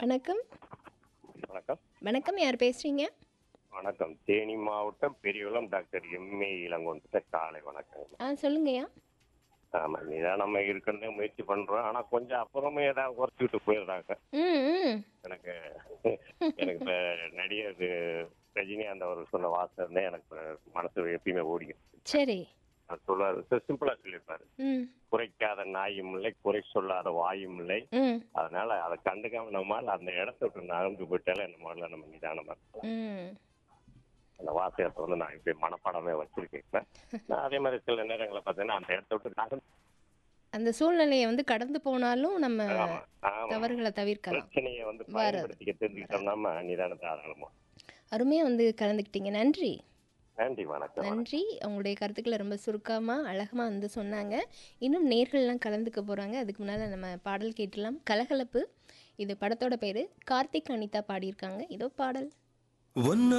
வணக்கம் வணக்கம் வணக்கம் யார் பேசுறீங்க வணக்கம் தேனி மாவட்டம் பெரியகுளம் டாக்டர் எம்ஏ இளங்கொண்டு காலை வணக்கம் ஆ சொல்லுங்கய்யா ஆமா நீதான் நம்ம இருக்கிறதே முயற்சி பண்றோம் ஆனா கொஞ்சம் அப்புறமே ஏதாவது குறைச்சி விட்டு போயிடுறாங்க ம் ம் எனக்கு எனக்கு இப்ப நடிகர் ரஜினிகாந்த் அவர் சொன்ன வாசம் தான் எனக்கு இப்ப மனசு எப்பயுமே ஓடிக்கும் சரி அவர் சொல்லுவாரு சிம்பிளா சொல்லியிருப்பாரு ம் குறைக்காத நாயும் இல்லை குறை சொல்லாத வாயும் இல்லை ம் அதனால அதை கண்டுக்காம நம்மால அந்த இடத்த விட்டு நகர்ந்து போயிட்டாலே நம்ம முதல்ல நம்ம நிதானமா இருக்கலாம். ம் அந்த வாசகத்தை வந்து நான் இப்படி மனப்பாடமே வச்சிருக்கேன் இப்ப. நான் அதே மாதிரி சில நேரங்களில் பார்த்தீங்கன்னா அந்த இடத்த விட்டு நகர்ந்து அந்த சூழ்நிலையை வந்து கடந்து போனாலும் நம்ம ஆமா, ஆமா. தவறுகளை தவிர்க்கலாம் பிரச்சனையை வந்து வராது. பயன்படுத்திக்க தெரிஞ்சுக்கிட்டோம்னா நிதானத்தை ஆரம்பமா அருமையாக வந்து கலந்துக்கிட்டீங்க நன்றி நன்றி வணக்கம் நன்றி உங்களுடைய கருத்துக்களை ரொம்ப சுருக்கமாக அழகமாக வந்து சொன்னாங்க இன்னும் நேர்கள்லாம் கலந்துக்க போகிறாங்க அதுக்கு முன்னால் நம்ம பாடல் கேட்டலாம் கலகலப்பு இது படத்தோட பேர் கார்த்திக் அனிதா பாடியிருக்காங்க இதோ பாடல் ஒன்னு